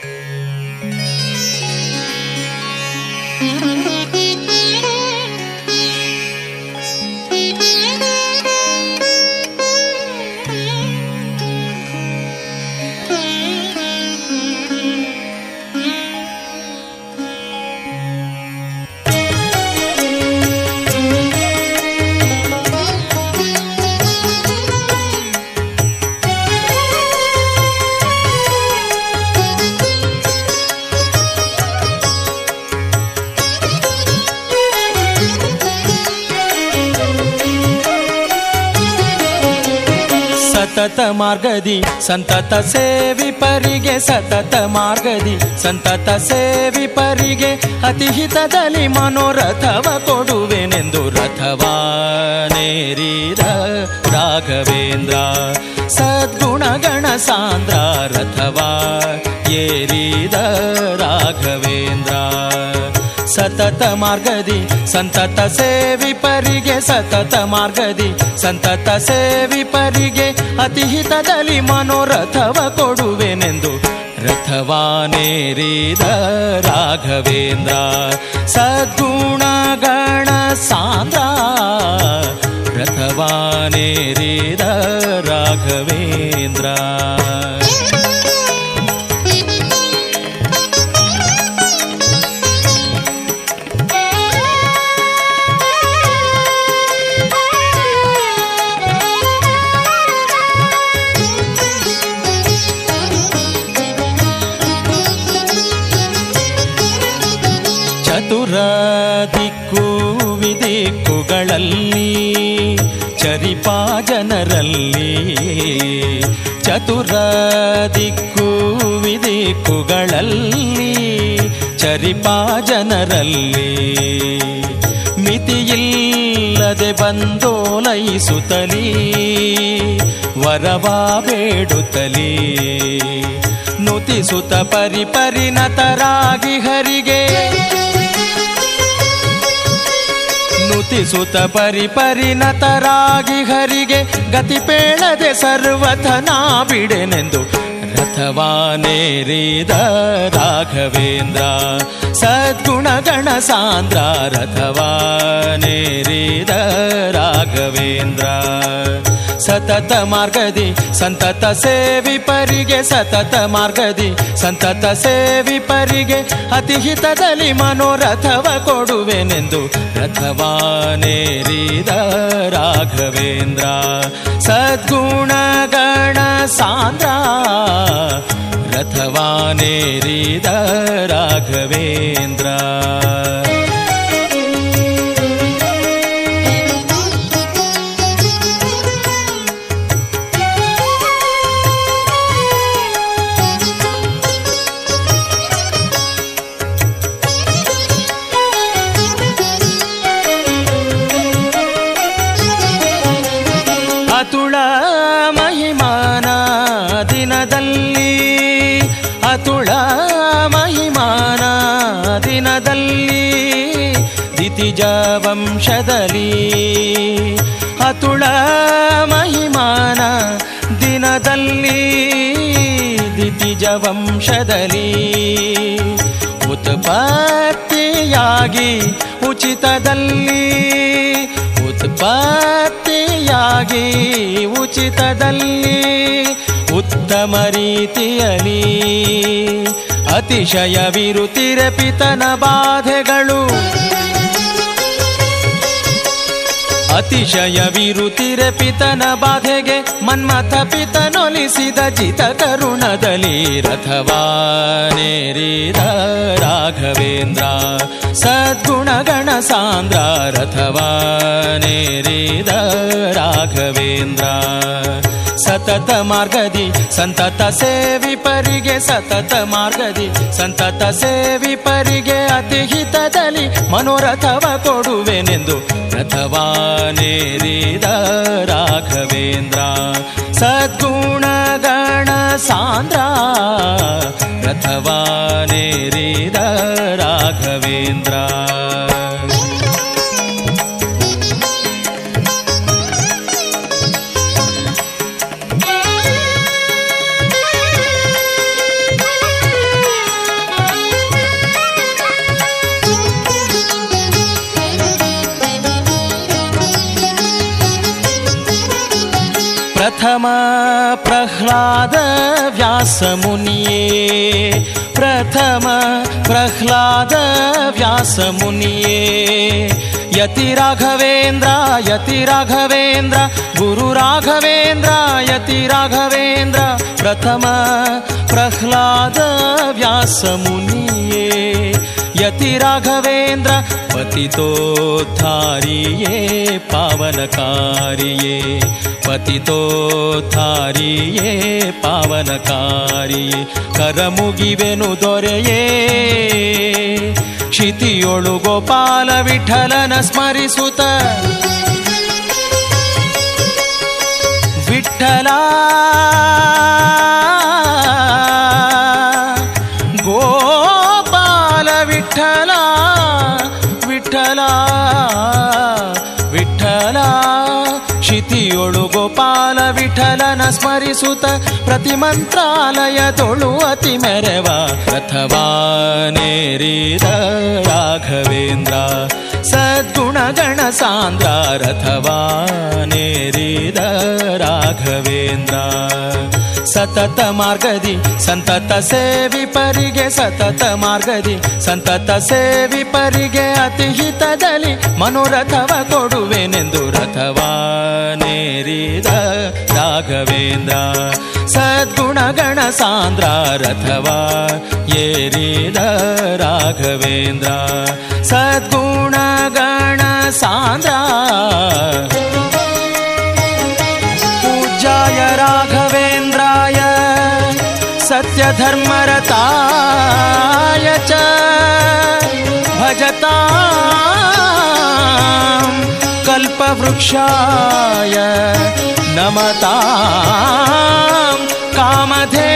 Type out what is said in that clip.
ಸತತ ಮಾರ್ಗದಿ ಸಂತತ ಸೇವಿಪರಿಗೆ ಸತತ ಮಾರ್ಗದಿ ಸಂತತ ಸೇವಿಪರಿಗೆ ಅತಿ ಹಿತದಲ್ಲಿ ಮನೋರಥವ ಕೊಡುವೆನೆಂದು ರಥವಾನೇರಿದ ರಾಘವೇಂದ್ರ ಸದ್ಗುಣಗಣ ಸಾಂದ್ರ ರಥವಾ ಏರಿದ ರಾಘವೇಂದ್ರ ಸತತ ಮಾರ್ಗದಿ ಸಂತತ ಸೇವಿಪರಿಗೆ ಸತತ ಮಾರ್ಗದಿ ಸಂತತ ಸೇವಿಪರಿಗೆ ಅತಿ ಹಿತದಲ್ಲಿ ಮನೋರಥವ ಕೊಡುವೆನೆಂದು ರಥವಾನೇರಿದ ರಾಘವೇಂದ್ರ ಸದ್ಗುಣಗಣ ಸಾಂದ್ರ ರಥವಾನೇರಿದ ರಾಘವೇಂದ್ರ ಚತುರ ದಿಕ್ಕು ವಿದಿಕ್ಕುಗಳಲ್ಲಿ ಚರಿಪಾ ಜನರಲ್ಲಿ ಚತುರ ದಿಕ್ಕು ವಿದಿಕ್ಕುಗಳಲ್ಲಿ ಚರಿಪಾ ಜನರಲ್ಲಿ ಮಿತಿಯಿಲ್ಲದೆ ಬಂದೋಲೈಸುತ್ತಲೀ ವರವಾ ಬೇಡುತ್ತಲೀ ನುತಿಸುತ್ತ ಪರಿಪರಿಣತರಾಗಿ ಹರಿಗೆ ನುತಿಸುತ್ತ ಪರಿಪರಿಣತರಾಗಿ ಹರಿಗೆ ಗತಿ ಪೇಳದೆ ಸರ್ವಥನಾ ಬಿಡೆನೆಂದು ರಥವಾನೇರಿದ ರಾಘವೇಂದ್ರ ಸದ್ಗುಣಗಣ ಸಾಂದ್ರ ರಥವಾನೇರಿದ ರಾಘವೇಂದ್ರ ಸತತ ಮಾರ್ಗದಿ ಸಂತತ ಸೇವಿಪರಿಗೆ ಸತತ ಮಾರ್ಗದಿ ಸಂತತ ಸೇವಿಪರಿಗೆ ಅತಿ ಹಿತದಲ್ಲಿ ಮನೋರಥವ ಕೊಡುವೆನೆಂದು ರಥವಾನೇರಿದ ರಾಘವೇಂದ್ರ ಸದ್ಗುಣಗಣ ಸಾಂದ್ರ ರಥವಾನೇರಿದ ರಾಘವೇಂದ್ರ ಅತುಳ ಮಹಿಮಾನ ದಿನದಲ್ಲಿ ಅತುಳ ಮಹಿಮಾನ ದಿನದಲ್ಲಿ ದಿತಿಜ ವಂಶದಲ್ಲಿ ಅತುಳ ಮಹಿಮಾನ ದಿನದಲ್ಲಿ ದಿತಿಜ ವಂಶದಲ್ಲಿ ಉತ್ಪತ್ತಿಯಾಗಿ ಉಚಿತದಲ್ಲಿ ಉತ್ಪತ್ತಿಯಾಗಿ ಉಚಿತದಲ್ಲಿ ಉತ್ತಮ ರೀತಿಯಲ್ಲಿ ಅತಿಶಯವಿರುತ್ತಿರೆ ಪಿತನ ಬಾಧೆಗಳು ಅತಿಶಯವಿರುತ್ತಿರೆ ಪಿತನ ಬಾಧೆಗೆ ಮನ್ಮಥ ಪಿತನೊಲಿಸಿದ ಜಿತ ಕರುಣದಲ್ಲಿ ರಥವಾನೇರಿದ ರಾಘವೇಂದ್ರ ಸದ್ಗುಣಗಣ ಸಾಂದ್ರ ರಥವಾನೇರಿದ ರಾಘವೇಂದ್ರ ಸತತ ಮಾರ್ಗದಿ ಸಂತತ ಸೇವಿಪರಿಗೆ ಸತತ ಮಾರ್ಗದಿ ಸಂತತ ಸೇವಿಪರಿಗೆ ಅತಿ ಹಿತದಲ್ಲಿ ಮನೋರಥವ ಕೊಡುವೆನೆಂದು ರಥವಾನೇರಿದ ರಾಘವೇಂದ್ರ ಸದ್ಗುಣಗಣ ಸಾಂದ್ರ ರಥವಾನೇರಿದ ರಾಘವೇಂದ್ರ प्रथम प्रह्लाद व्यासमुनिये प्रथम प्रह्लाद व्यासमुनिये यति राघवेन्द्र यति राघवेन्द्र गुरु राघवेन्द्र यति राघवेन्द्र प्रथम प्रह्लाद व्यासमुनिये यति राघवेन्द्र पतितोद्धारिये पावनकारिये ಪತಿತೋದ್ಧಾರಿಯೇ ಪಾವನಕಾರಿಯೇ ಕರಮುಗಿವೆನು ದೊರೆಯೇ ಕ್ಷಿತಿಯೊಳು ಗೋಪಾಲ ವಿಠಲನ ಸ್ಮರಿಸುತ್ತ ವಿಠಲ ಗೋಪಾಲ ವಿಠಲ ವಿಠಲ ವಿಠಲ ಕ್ಷಿತಿಯೊಳು ಗೋಪಾಲ ವಿಠಲನ ಸ್ಮರಿಸುತ್ತ ಪ್ರತಿ ಮಂತ್ರಾಲಯದೊಳು ಅತಿ ಮೆರವ ರಥವಾ ನೇರಿದ ರಾಘವೇಂದ್ರ ಸದ್ಗುಣಗಣ ಸಾಂದ್ರ ರಥವಾ ನೇರಿದ ರಾಘವೇಂದ್ರ ಸತತ ಮಾರ್ಗದಿ ಸಂತತ ಸೇವಿ ಪರಿಗೆ ಸತತ ಮಾರ್ಗದಿ ಸಂತತ ಸೇವಿ ಪರಿಗೆ ಅತಿ ಹಿತದಲ್ಲಿ ಮನೋರಥವ ಕೊಡುವೆನೆಂದು ರಥವಾ ನೇರಿದ ರಾಘವೇಂದ್ರ ಸದ್ಗುಣಗಣ ಸಾಂದ್ರ ರಥವಾ ಏರಿದ ರಾಘವೇಂದ್ರ ಸದ್ಗುಣಗಣ ಸಾಂದ್ರ पूज्याय राघवेन्द्राय सत्यधर्मरताय च भजतां कल्पवृक्षाय नमतां कामधे